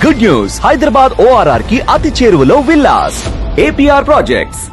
Good news Hyderabad ORR కి అతి చేరువలో విల్లాస్ ఏపీఆర్ ప్రాజెక్ట్స్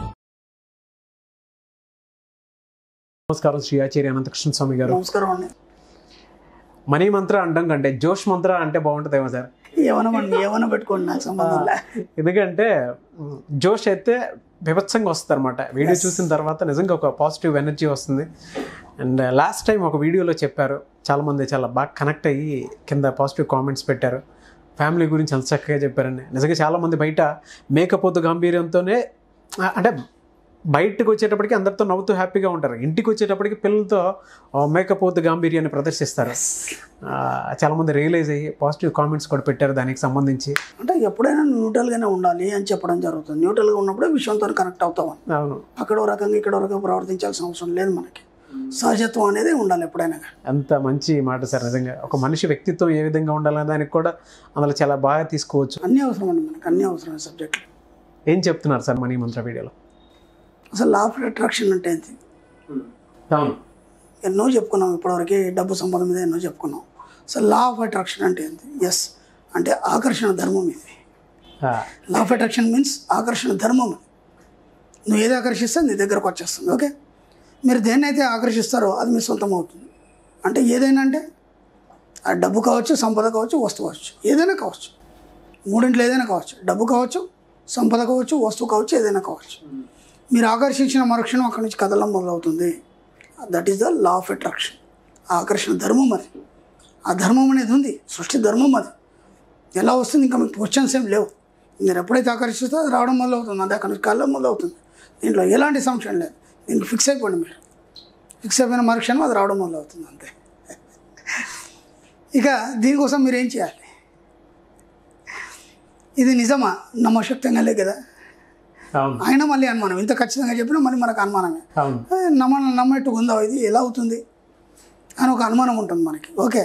నమస్కారం శ్రీ ఆచార్య అనంతకృష్ణ స్వామి గారు నమస్కారం అండి మనీ మంత్ర అంటాం కంటే జోష్ మంత్ర అంటే బాగుంటుందేమో సార్ ఏమనమండి ఏమన్నా పెట్టుకోండి నాకు సంబంధం లే ఎందుకంటే మ్, జోష్ అయితే విభత్సంగా వస్తుంది అనమాట వీడియో చూసిన తర్వాత నిజంగా ఒక పాజిటివ్ ఎనర్జీ వస్తుంది అండ్ లాస్ట్ టైం ఒక వీడియోలో చెప్పారు చాలామంది చాలా బాగా కనెక్ట్ అయ్యి కింద పాజిటివ్ కామెంట్స్ పెట్టారు ఫ్యామిలీ గురించి అంత చక్కగా చెప్పారండి నిజంగా చాలామంది బయట మేకపోతు గాంభీర్యంతోనే ఆ, అంటే బయటకు వచ్చేటప్పటికి అందరితో నవ్వుతూ హ్యాపీగా ఉంటారు ఇంటికి వచ్చేటప్పటికి పిల్లలతో ఆ, మేకపోతు గాంభీర్యాన్ని ప్రదర్శిస్తారు ఆ, చాలామంది రియలైజ్ అయ్యి పాజిటివ్ కామెంట్స్ కూడా పెట్టారు దానికి సంబంధించి అంటే ఎప్పుడైనా న్యూట్రల్గానే ఉండాలి అని చెప్పడం జరుగుతుంది న్యూట్రల్గా ఉన్నప్పుడే విషయంతో కనెక్ట్ అవుతాం అవును అక్కడో రకంగా ఇక్కడో రకంగా ప్రవర్తించాల్సిన అవసరం లేదు మనకి సహజత్వం అనేది ఉండాలి ఎప్పుడైనా కానీ. అంత మంచి మాట సార్ నిజంగా ఒక మనిషి వ్యక్తిత్వం ఏ విధంగా ఉండాలనే దానికి కూడా అందులో చాలా బాగా తీసుకోవచ్చు అన్నీ అవసరం అండి మనకి అన్నీ అవసరమైన సబ్జెక్టులు ఏం చెప్తున్నారు సార్ మనీ మంత్ర వీడియోలో అసలు లా ఆఫ్ అట్రాక్షన్ అంటే ఏంటి అవును ఎన్నో చెప్పుకున్నాం ఇప్పటివరకు డబ్బు సంబంధం మీద ఎన్నో చెప్పుకున్నాం అసలు లా ఆఫ్ అట్రాక్షన్ అంటే ఏంటి ఎస్ అంటే ఆకర్షణ ధర్మం ఇది లా ఆఫ్ అట్రాక్షన్ మీన్స్ ఆకర్షణ ధర్మం అది నువ్వు ఏది ఆకర్షిస్తే నీ దగ్గరకు వచ్చేస్తుంది ఓకే మీరు దేన్నైతే ఆకర్షిస్తారో అది మీ సొంతం అవుతుంది అంటే ఏదైనా అంటే ఆ డబ్బు కావచ్చు సంపద కావచ్చు వస్తువు కావచ్చు ఏదైనా కావచ్చు మూడింట్లో ఏదైనా కావచ్చు డబ్బు కావచ్చు సంపద కావచ్చు వస్తువు కావచ్చు ఏదైనా కావచ్చు మీరు ఆకర్షించిన మరుక్షణం అక్కడి నుంచి కదలం మొదలవుతుంది that is the law of attraction ఆ ఆకర్షణ ధర్మం అది ఆ ధర్మం అనేది ఉంది సృష్టి ధర్మం అది ఎలా వస్తుంది ఇంకా మీకు క్వశ్చన్స్ ఏం లేవు మీరు ఎప్పుడైతే ఆకర్షిస్తే అది రావడం మొదలవుతుంది అది అక్కడ నుంచి కళ్ళం మొదలవుతుంది దీంట్లో ఎలాంటి సంశయం లేదు దీనికి ఫిక్స్ అయిపోండి మీరు ఫిక్స్ అయిపోయిన మరుక్షణం అది రావడం మొదలవుతుంది అంతే ఇక దీనికోసం మీరు ఏం చేయాలి ఇది నిజమా నమ్మశక్తంగా లే కదా అవును అయినా మళ్ళీ అనుమానం ఇంత ఖచ్చితంగా చెప్పినా మళ్ళీ మనకు అనుమానమే అవును ఏ, నమ్మ నమ్మేట్టుగా ఉందా ఇది ఎలా అవుతుంది అని ఒక అనుమానం ఉంటుంది మనకి ఓకే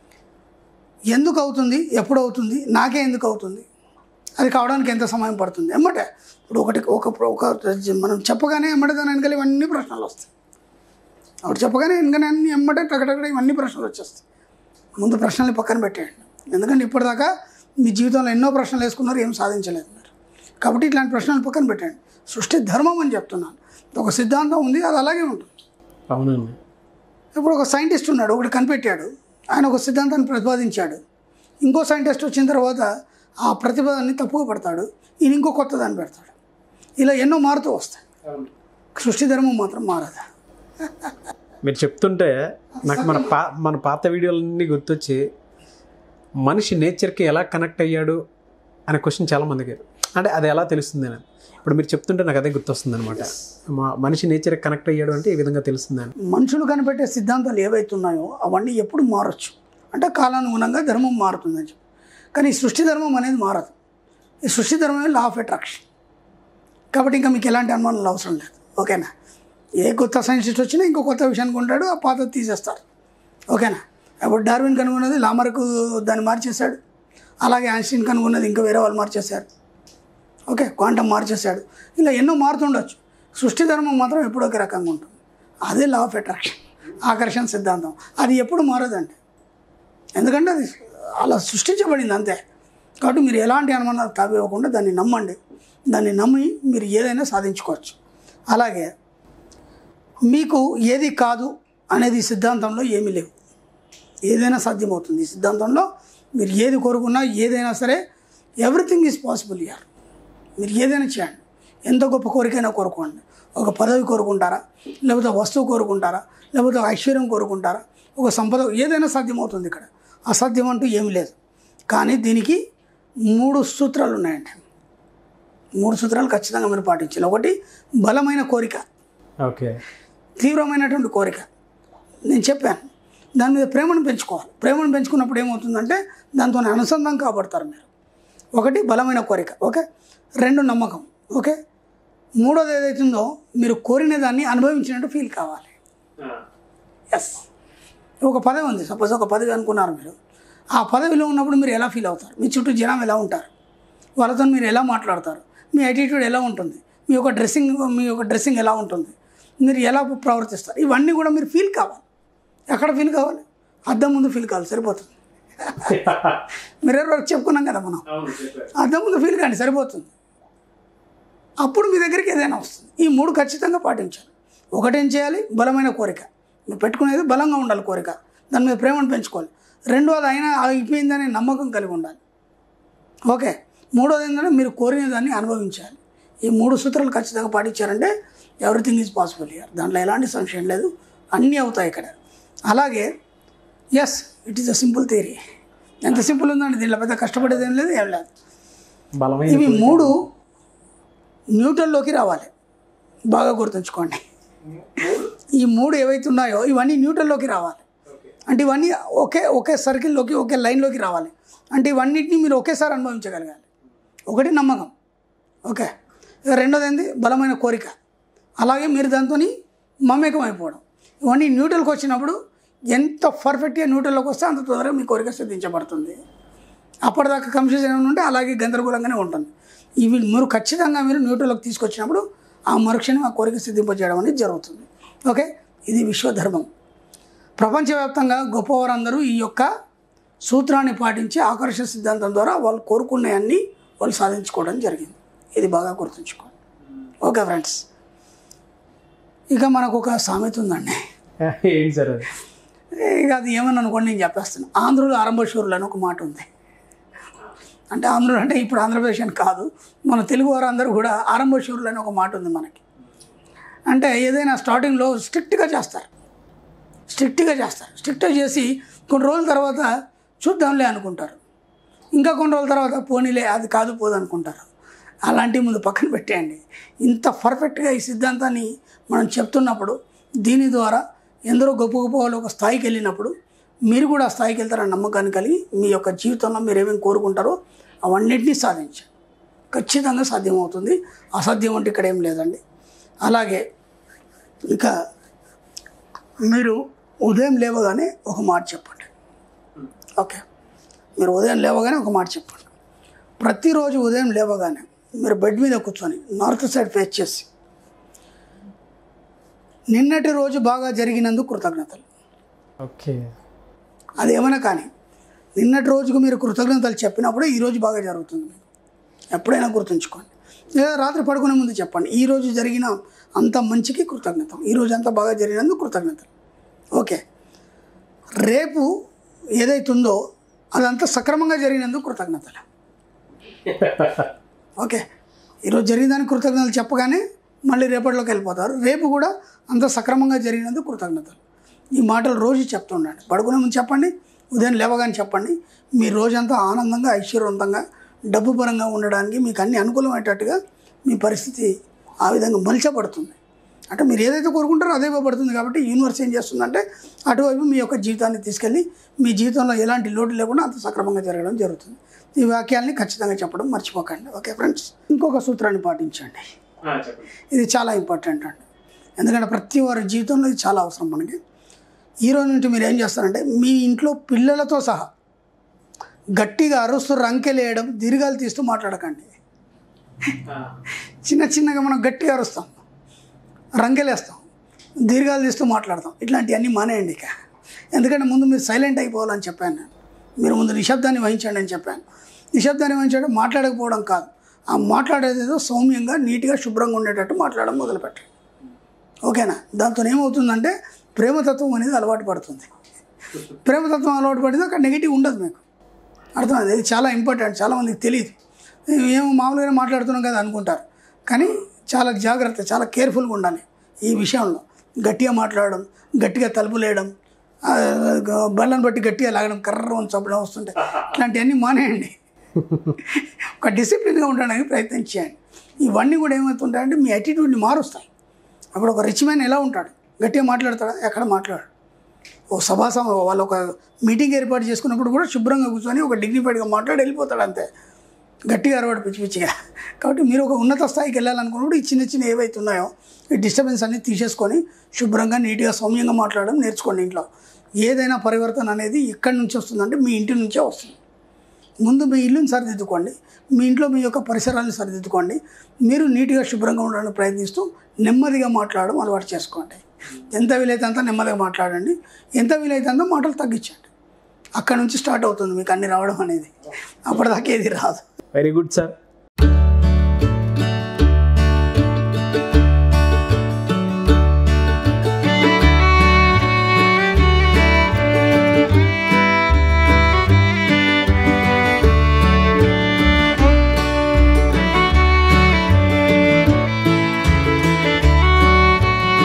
ఎందుకు అవుతుంది ఎప్పుడు అవుతుంది నాకే ఎందుకు అవుతుంది అది కావడానికి ఎంత సమయం పడుతుంది ఎమ్మటే ఇప్పుడు ఒకటి ఒక ఒక మనం చెప్పగానే ఎమ్మటే దాని వెనకాల ఇవన్నీ ప్రశ్నలు వస్తాయి ఒకటి చెప్పగానే వెనకనే అన్ని ఎమ్మటే టకటక్కడ ఇవన్నీ ప్రశ్నలు వచ్చేస్తాయి ముందు ప్రశ్నల్ని పక్కన పెట్టేయండి ఎందుకంటే ఇప్పటిదాకా మీ జీవితంలో ఎన్నో ప్రశ్నలు వేసుకున్నారు ఏం సాధించలేదు మీరు కాబట్టి ఇట్లాంటి ప్రశ్నలు పక్కన పెట్టండి సృష్టి ధర్మం అని చెప్తున్నాను ఒక సిద్ధాంతం ఉంది అది అలాగే ఉంటుంది అవునండి ఇప్పుడు ఒక సైంటిస్ట్ ఉన్నాడు ఒకటి కనిపెట్టాడు ఆయన ఒక సిద్ధాంతాన్ని ప్రతిపాదించాడు ఇంకో సైంటిస్ట్ వచ్చిన తర్వాత ఆ ప్రతిపాదనని తప్పుగా పడతాడు ఈయన ఇంకో కొత్త దాన్ని పెడతాడు ఇలా ఎన్నో మారుతూ వస్తాయి సృష్టి ధర్మం మాత్రం మారదు మీరు చెప్తుంటే నాకు మన పా మన పాత వీడియోలన్నీ గుర్తొచ్చి మనిషి నేచర్కి ఎలా కనెక్ట్ అయ్యాడు అనే క్వశ్చన్ చాలామందికి అంటే అది ఎలా తెలుస్తుంది అని ఇప్పుడు మీరు చెప్తుంటే నాకు అదే గుర్తొస్తుంది అనమాట మనిషి నేచర్కి కనెక్ట్ అయ్యాడు అంటే ఈ విధంగా తెలుస్తుందని మనుషులు కనిపెట్టే సిద్ధాంతాలు ఏవైతే ఉన్నాయో అవన్నీ ఎప్పుడు మారచ్చు అంటే కాలానుగుణంగా ధర్మం మారుతుందని చెప్పి కానీ ఈ సృష్టి ధర్మం అనేది మారదు ఈ సృష్టి ధర్మమే లా ఆఫ్ అట్రాక్షన్ కాబట్టి ఇంకా మీకు ఎలాంటి అనుమానాలు అవసరం లేదు ఓకేనా ఏ కొత్త సైంటిస్ట్ వచ్చినా ఇంకో కొత్త విషయాన్ని కొంటాడు ఆ పాత తీసేస్తారు ఓకేనా అప్పుడు డార్విన్ కనుగొన్నది లామర్కు దాన్ని మార్చేశాడు అలాగే ఐన్స్టీన్ కనుగొన్నది ఇంకా వేరే వాళ్ళు మార్చేశారు ఓకే క్వాంటమ్ మార్చేశాడు ఇలా ఎన్నో మారుతుండొచ్చు సృష్టి ధర్మం మాత్రం ఎప్పుడో ఒక రకంగా ఉంటుంది అదే లా ఆఫ్ అట్రాక్షన్ ఆకర్షణ సిద్ధాంతం అది ఎప్పుడు మారదండి ఎందుకంటే అది అలా సృష్టించబడింది అంతే కాబట్టి మీరు ఎలాంటి అనుమానాలు తావివ్వకుండా దాన్ని నమ్మండి దాన్ని నమ్మి మీరు ఏదైనా సాధించుకోవచ్చు అలాగే మీకు ఏది కాదు అనేది ఈ సిద్ధాంతంలో ఏమీ లేవు ఏదైనా సాధ్యమవుతుంది ఈ సిద్ధాంతంలో మీరు ఏది కోరుకున్నా ఏదైనా సరే ఎవ్రీథింగ్ ఈజ్ పాసిబుల్ ఇయర్ మీరు ఏదైనా చేయండి ఎంత గొప్ప కోరికైనా కోరుకోండి ఒక పదవి కోరుకుంటారా లేకపోతే వస్తువు కోరుకుంటారా లేకపోతే ఒక ఐశ్వర్యం కోరుకుంటారా ఒక సంపద ఏదైనా సాధ్యమవుతుంది ఇక్కడ అసాధ్యం అంటూ ఏమీ లేదు కానీ దీనికి మూడు సూత్రాలు ఉన్నాయండి మూడు సూత్రాలు ఖచ్చితంగా మీరు పాటించాలి ఒకటి బలమైన కోరిక ఓకే తీవ్రమైనటువంటి కోరిక నేను చెప్పాను దాని మీద ప్రేమను పెంచుకోవాలి ప్రేమను పెంచుకున్నప్పుడు ఏమవుతుందంటే దాంతో అనుసంధానం కాబడతారు మీరు ఒకటి బలమైన కోరిక ఓకే రెండు నమ్మకం ఓకే మూడోది ఏదైతుందో మీరు కోరిన దాన్ని అనుభవించినట్టు ఫీల్ కావాలి ఎస్ ఒక పదవి ఉంది సపోజ్ ఒక పదవి అనుకున్నారు మీరు ఆ పదవిలో ఉన్నప్పుడు మీరు ఎలా ఫీల్ అవుతారు మీ చుట్టూ జనం ఎలా ఉంటారు వాళ్ళతో మీరు ఎలా మాట్లాడతారు మీ యాటిట్యూడ్ ఎలా ఉంటుంది మీ యొక్క డ్రెస్సింగ్ మీ యొక్క డ్రెస్సింగ్ ఎలా ఉంటుంది మీరు ఎలా ప్రవర్తిస్తారు ఇవన్నీ కూడా మీరు ఫీల్ కావాలి ఎక్కడ ఫీల్ కావాలి అద్దం ముందు ఫీల్ కావాలి సరిపోతుంది మిర్రర్ వర్క్ చెప్పుకున్నాం కదా మనం అర్థం ముందు ఫీల్ కానీ సరిపోతుంది అప్పుడు మీ దగ్గరికి ఏదైనా వస్తుంది ఈ మూడు ఖచ్చితంగా పాటించాలి ఒకటేం చేయాలి బలమైన కోరిక మీరు పెట్టుకునేది బలంగా ఉండాలి కోరిక దాని మీద ప్రేమను పెంచుకోవాలి రెండోది అయినా అయిపోయిందనే నమ్మకం కలిగి ఉండాలి ఓకే మూడోది ఏంటంటే మీరు కోరిన దాన్ని అనుభవించాలి ఈ మూడు సూత్రాలు ఖచ్చితంగా పాటించారంటే ఎవ్రీథింగ్ ఈజ్ పాసిబుల్ ఇయర్ దాంట్లో ఎలాంటి సంశయం లేదు అన్నీ అవుతాయి ఇక్కడ అలాగే as it is a simple theory ఎంత సింపుల్ ఉందండి దీంట్లో పెద్ద కష్టపడేది ఏం లేదు ఏం లేదు బలమైన ఇవి మూడు న్యూట్రల్లోకి రావాలి బాగా గుర్తుంచుకోండి ఈ మూడు ఏవైతే ఉన్నాయో ఇవన్నీ న్యూట్రల్లోకి రావాలి అంటే ఇవన్నీ ఒకే ఒకే సర్కిల్లోకి ఒకే లైన్లోకి రావాలి అంటే ఇవన్నిటిని మీరు ఒకేసారి అనుభవించగలగాలి ఒకటి నమ్మకం ఓకే ఇక రెండోది ఏంది బలమైన కోరిక అలాగే మీరు దాంతో మమేకం అయిపోవడం ఇవన్నీ న్యూట్రల్కి వచ్చినప్పుడు ఎంత పర్ఫెక్ట్గా న్యూట్రల్లోకి వస్తే అంత తొందరగా మీ కోరిక సిద్ధించబడుతుంది అప్పటిదాకా కన్ఫ్యూజన్ ఏమైనా ఉంటే అలాగే గందరగోళంగానే ఉంటుంది ఇవి మీరు ఖచ్చితంగా మీరు న్యూట్రల్లోకి తీసుకొచ్చినప్పుడు ఆ మరుక్షణం ఆ కోరిక సిద్ధింపజేయడం అనేది జరుగుతుంది ఓకే ఇది విశ్వధర్మం ప్రపంచవ్యాప్తంగా గొప్పవారందరూ ఈ యొక్క సూత్రాన్ని పాటించి ఆకర్షణ సిద్ధాంతం ద్వారా వాళ్ళు కోరుకున్నవన్నీ వాళ్ళు సాధించుకోవడం జరిగింది ఇది బాగా గుర్తుంచుకోండి ఓకే ఫ్రెండ్స్ ఇక మనకు ఒక సామెత ఉందండి ఏంటి సార్ అది ఇక అది ఏమని అనుకోండి నేను చెప్పేస్తాను ఆంధ్రులు ఆరంభశూరులు అని ఒక మాట ఉంది అంటే ఆంధ్రులు అంటే ఇప్పుడు ఆంధ్రప్రదేశ్ అని కాదు మన తెలుగు వారందరూ కూడా ఆరంభశూరులు అని ఒక మాట ఉంది మనకి అంటే ఏదైనా స్టార్టింగ్లో స్ట్రిక్ట్గా చేస్తారు స్ట్రిక్ట్గా చేస్తారు స్ట్రిక్ట్గా చేసి కొన్ని రోజుల తర్వాత చూద్దాంలే అనుకుంటారు ఇంకా కొన్ని రోజుల తర్వాత పోనీలే అది కాదు పోదు అనుకుంటారు అలాంటి ముందు పక్కన పెట్టేయండి ఇంత పర్ఫెక్ట్గా ఈ సిద్ధాంతాన్ని మనం చెప్తున్నప్పుడు దీని ద్వారా ఎందరో గొప్ప గొప్ప వాళ్ళు ఒక స్థాయికి వెళ్ళినప్పుడు మీరు కూడా ఆ స్థాయికి వెళ్తారన్న నమ్మకాన్ని కలిగి మీ యొక్క జీవితంలో మీరు ఏమేమి కోరుకుంటారో అవన్నిటినీ సాధించండి ఖచ్చితంగా సాధ్యమవుతుంది అసాధ్యం అంటే ఇక్కడ ఏం లేదండి అలాగే ఇక మీరు ఉదయం లేవగానే ఒక మాట చెప్పండి ఓకే మీరు ఉదయం లేవగానే ఒక మాట చెప్పండి ప్రతిరోజు ఉదయం లేవగానే మీరు బెడ్ మీద కూర్చొని నార్త్ సైడ్ ఫేస్ చేసి నిన్నటి రోజు బాగా జరిగినందుకు కృతజ్ఞతలు ఓకే అది ఏమైనా కానీ నిన్నటి రోజుకు మీరు కృతజ్ఞతలు చెప్పినప్పుడే ఈరోజు బాగా జరుగుతుంది మీకు ఎప్పుడైనా గుర్తుంచుకోండి లేదా రాత్రి పడుకునే ముందు చెప్పండి ఈ రోజు జరిగిన అంత మంచికి కృతజ్ఞత ఈరోజు అంత బాగా జరిగినందుకు కృతజ్ఞతలు ఓకే రేపు ఏదైతుందో అదంతా సక్రమంగా జరిగినందుకు కృతజ్ఞతలు ఓకే ఈరోజు జరిగిందానికి కృతజ్ఞతలు చెప్పగానే మళ్ళీ రేపటిలోకి వెళ్ళిపోతారు రేపు కూడా అంత సక్రమంగా జరిగినందుకు కృతజ్ఞతలు ఈ మాటలు రోజు చెప్తుండండి పడుకునే ముందు చెప్పండి ఉదయం లేవగానే చెప్పండి మీ రోజంతా ఆనందంగా ఐశ్వర్యవంతంగా డబ్బు పరంగా ఉండడానికి మీకు అన్ని అనుకూలమయ్యేటట్టుగా మీ పరిస్థితి ఆ విధంగా మలిచబడుతుంది అంటే మీరు ఏదైతే కోరుకుంటారో అదే పడుతుంది కాబట్టి యూనివర్స్ ఏం చేస్తుందంటే అటువైపు మీ యొక్క జీవితాన్ని తీసుకెళ్ళి మీ జీవితంలో ఎలాంటి లోటు లేకుండా అంత సక్రమంగా జరగడం జరుగుతుంది ఈ వాక్యాల్ని ఖచ్చితంగా చెప్పడం మర్చిపోకండి ఓకే ఫ్రెండ్స్ ఇంకొక సూత్రాన్ని పాటించండి ఇది చాలా ఇంపార్టెంట్ అండి ఎందుకంటే ప్రతి వారి జీవితంలో ఇది చాలా అవసరం మనకి ఈ రోజు నుంచి మీరు ఏం చేస్తారంటే మీ ఇంట్లో పిల్లలతో సహా గట్టిగా అరుస్తూ రంకెలేయడం దీర్ఘాలు తీస్తూ మాట్లాడకండి చిన్న చిన్నగా మనం గట్టిగా అరుస్తాం రంకెలేస్తాం దీర్ఘాలు తీస్తూ మాట్లాడతాం ఇట్లాంటివన్నీ మానేయండి ఇక ఎందుకంటే ముందు మీరు సైలెంట్ అయిపోవాలని చెప్పాను నేను మీరు ముందు నిశ్శబ్దాన్ని వహించండి అని చెప్పాను నిశ్శబ్దాన్ని వహించడం మాట్లాడకపోవడం కాదు ఆ మాట్లాడేది ఏదో సౌమ్యంగా నీట్గా శుభ్రంగా ఉండేటట్టు మాట్లాడడం మొదలుపెట్టండి ఓకేనా దాంతో ఏమవుతుందంటే ప్రేమతత్వం అనేది అలవాటు పడుతుంది ప్రేమతత్వం అలవాటు పడితే అక్కడ నెగిటివ్ ఉండదు మీకు అర్థమైంది ఇది చాలా ఇంపార్టెంట్ చాలామందికి తెలియదు ఏమో మామూలుగానే మాట్లాడుతున్నాం కదా అనుకుంటారు కానీ చాలా జాగ్రత్త చాలా కేర్ఫుల్గా ఉండాలి ఈ విషయంలో గట్టిగా మాట్లాడడం గట్టిగా తలుపులేయడం ఆ, బళ్ళను బట్టి గట్టిగా లాగడం కర్ర అని చప్పడం వస్తుంటాయి ఇట్లాంటివన్నీ మానేయండి ఒక డిసిప్లిన్గా ఉండడానికి ప్రయత్నం చేయండి ఇవన్నీ కూడా ఏమవుతుంటాయంటే మీ యాటిట్యూడ్ని మారుస్తాయి అప్పుడు ఒక రిచ్ మ్యాన్ ఎలా ఉంటాడు గట్టిగా మాట్లాడతాడా ఎక్కడ మాట్లాడు ఓ సభాసం వాళ్ళు ఒక మీటింగ్ ఏర్పాటు చేసుకున్నప్పుడు కూడా శుభ్రంగా కూర్చొని ఒక డిగ్నిఫైడ్గా మాట్లాడి వెళ్ళిపోతాడు అంతే గట్టిగా అరవాడు పిచ్చి పిచ్చిగా కాబట్టి మీరు ఒక ఉన్నత స్థాయికి వెళ్ళాలనుకున్నప్పుడు ఈ చిన్న చిన్న ఏవైతే ఉన్నాయో ఈ డిస్టర్బెన్స్ అన్ని తీసేసుకొని శుభ్రంగా నీట్గా సౌమ్యంగా మాట్లాడడం నేర్చుకోండి ఇంట్లో ఏదైనా పరివర్తన అనేది ఎక్కడి నుంచి వస్తుందంటే మీ ఇంటి నుంచే వస్తుంది ముందు మీ ఇల్లుని సరిదిద్దుకోండి మీ ఇంట్లో మీ యొక్క పరిసరాలను సరిదిద్దుకోండి మీరు నీట్గా శుభ్రంగా ఉండడానికి ప్రయత్నిస్తూ నెమ్మదిగా మాట్లాడడం అలవాటు చేసుకోండి ఎంత వీలైతే అంత నెమ్మదిగా మాట్లాడండి ఎంత వీలైతే అంత మాటలు తగ్గించండి అక్కడ నుంచి స్టార్ట్ అవుతుంది మీకు అన్ని రావడం అనేది అప్పటిదాకా ఏది రాదు వెరీ గుడ్ సార్